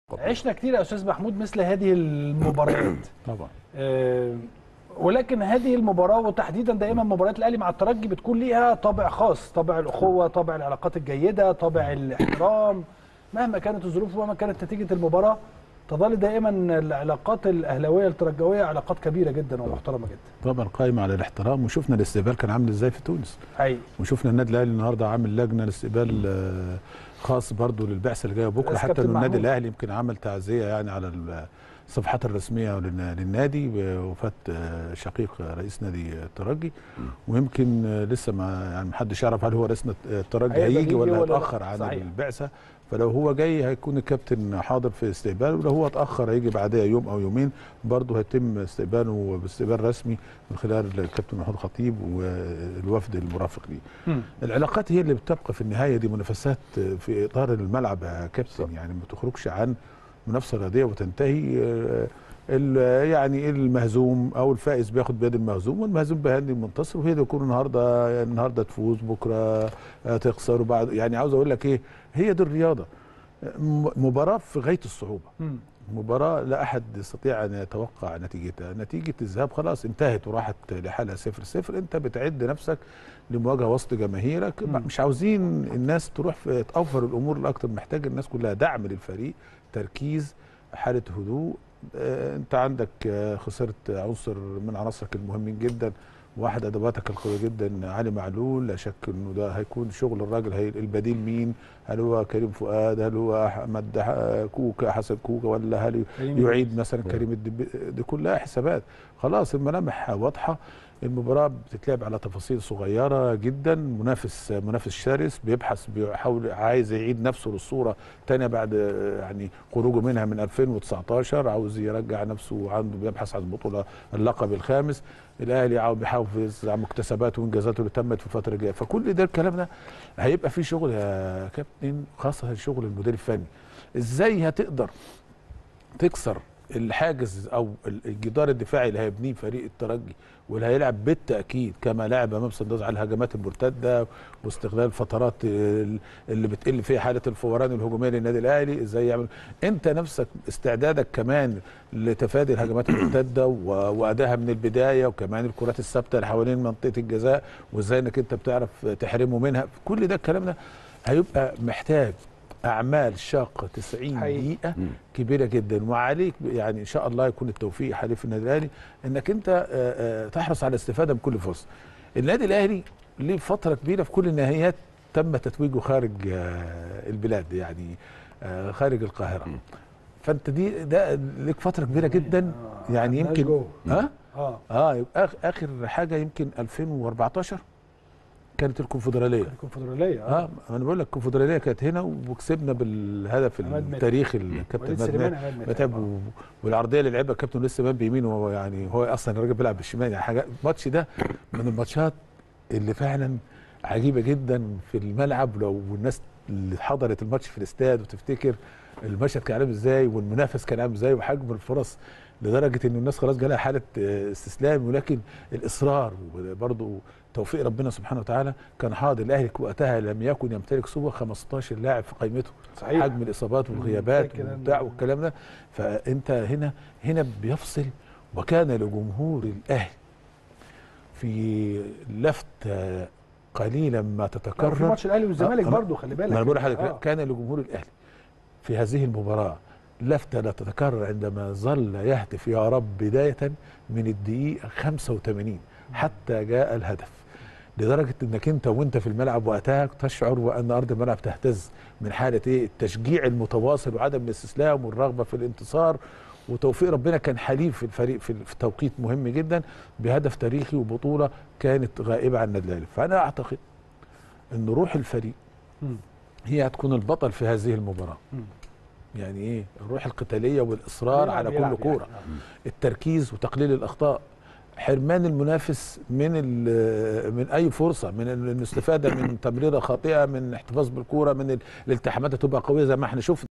عشنا كتير يا استاذ محمود مثل هذه المباريات طبعا آه، ولكن هذه المباراه وتحديدا دائما مباريات الاهلي مع الترجي بتكون ليها طابع خاص طابع الاخوه طابع العلاقات الجيده طابع الاحترام مهما كانت الظروف ومهما كانت نتيجه المباراه تظل دائما العلاقات الاهلاويه الترجويه علاقات كبيره جدا ومحترمه جدا طبعا قايمه على الاحترام وشفنا الاستقبال كان عامل ازاي في تونس حقيقي وشفنا النادي الاهلي النهارده عامل لجنه لاستقبال آه، خاص برضو للبعثه اللي جايه بكره بس حتى كابتن انه النادي محمود. الاهلي يمكن عمل تعزيه يعني على الصفحات الرسميه للن- للنادي بوفاه آه، شقيق رئيس نادي الترجي ويمكن آه، لسه ما يعني محدش يعرف هل هو رئيس نت- الترجي هيقدر هيجي يجي ولا ولا لا. هيتاخر عن صحيح. البعثه فلو هو جاي هيكون الكابتن حاضر في استقباله ولو هو اتاخر هيجي بعدها يوم او يومين برضه هيتم استقباله باستقبال رسمي من خلال الكابتن محمود خطيب والوفد المرافق ليه. مم. العلاقات هي اللي بتبقى في النهايه دي منافسات في اطار الملعب يا كابتن يعني ما تخرجش عن منافسه رياضيه وتنتهي آه، ال- يعني المهزوم او الفائز بياخد بيد المهزوم والمهزوم بيهني المنتصر وهي ده يكون النهارده النهارده تفوز بكره آه، تخسر وبعد يعني عاوز اقول لك ايه هي دي الرياضه م- مباراه في غايه الصعوبه مم. مباراة لا أحد يستطيع أن يتوقع نتيجتها نتيجة الذهاب خلاص انتهت وراحت لحالها صفر صفر أنت بتعد نفسك لمواجهة وسط جماهيرك مم. مش عاوزين الناس تروح في تأوفر الأمور الأكتر محتاج الناس كلها دعم للفريق تركيز حالة هدوء آه، أنت عندك آه، خسرت عنصر من عناصرك المهمين جدا واحد ادواتك القويه جدا علي معلول لا شك انه ده هيكون شغل الراجل هي البديل مين هل هو كريم فؤاد هل هو احمد ح- كوكا حسن كوكا ولا هل كريم يعيد مثلا كريم الدب دي كلها حسابات خلاص الملامح واضحه المباراه بتتلعب على تفاصيل صغيره جدا منافس منافس شرس بيبحث بيحاول عايز يعيد نفسه للصوره تانية بعد آه، يعني خروجه منها من 2019 عاوز يرجع نفسه عنده بيبحث عن البطوله اللقب الخامس الاهلي عاوز بيحافظ على مكتسباته وانجازاته اللي تمت في الفتره الجايه فكل ده الكلام ده هيبقى فيه شغل يا كابتن خاصه شغل المدير الفني ازاي هتقدر تكسر الحاجز او الجدار الدفاعي اللي هيبنيه فريق الترجي واللي هيلعب بالتاكيد كما لعب امام صن داونز على الهجمات المرتده واستغلال الفترات ال- اللي بتقل فيها حاله الفوران الهجوميه للنادي الاهلي ازاي يعمل انت نفسك استعدادك كمان لتفادي الهجمات المرتده و- وادائها من البدايه وكمان الكرات الثابته اللي حوالين منطقه الجزاء وازاي انك انت بتعرف تحرمه منها كل ده الكلام ده هيبقى محتاج اعمال شاقه 90 حقيقي. دقيقه كبيره جدا وعليك يعني ان شاء الله يكون التوفيق حليف النادي الاهلي انك انت آه، آه، تحرص على الاستفاده من كل فرصه. النادي الاهلي ليه فتره كبيره في كل النهائيات تم تتويجه خارج آه، البلاد يعني آه، خارج القاهره. فانت دي ده ليك فتره كبيره جدا يعني عملناش يمكن جوه. ها اه اه يبقى آخ- اخر حاجه يمكن 2014 كانت الكونفدراليه الكونفدراليه اه انا بقول لك الكونفدراليه كانت هنا وكسبنا بالهدف عماد متعب. التاريخي الكابتن وليد عماد سليمان متعب. عماد متعب. متعب و- والعرضيه اللي لعبها الكابتن لسه مان بيمينه وهو يعني هو اصلا الراجل بيلعب بالشمال يعني حاجه الماتش ده من الماتشات اللي فعلا عجيبه جدا في الملعب لو الناس اللي حضرت الماتش في الاستاد وتفتكر المشهد كان عامل ازاي والمنافس كان عامل ازاي وحجم الفرص لدرجه ان الناس خلاص جالها حاله آه، استسلام ولكن الاصرار وبرضه توفيق ربنا سبحانه وتعالى كان حاضر الاهلي وقتها لم يكن يمتلك سوى 15 لاعب في قائمته صحيح. حجم الاصابات والغيابات فاكر أنا. والبتاع والكلام ده فانت هنا هنا بيفصل وكان لجمهور الاهلي في لفته قليلا ما في تتكرر ماتش الاهلي والزمالك آه، برضو خلي بالك ما انا بقول لحضرتك آه. كان لجمهور الاهلي في هذه المباراه لفته لا تتكرر عندما ظل يهتف يا رب بدايه من الدقيقه 85 حتى جاء الهدف لدرجه انك انت وانت في الملعب وقتها تشعر وان ارض الملعب تهتز من حاله ايه التشجيع المتواصل وعدم الاستسلام والرغبه في الانتصار وتوفيق ربنا كان حليف في الفريق في في توقيت مهم جدا بهدف تاريخي وبطوله كانت غائبه عن النادي الاهلي فانا اعتقد ان روح الفريق مم. هي هتكون البطل في هذه المباراه مم. يعني ايه الروح القتاليه والاصرار يلعب- على كل يلعب كوره يعني. آه. التركيز وتقليل الاخطاء حرمان المنافس من ال- من اي فرصه من ال- الاستفاده من تمريره خاطئه من احتفاظ بالكوره من ال- الالتحامات تبقى قويه زي ما احنا شفنا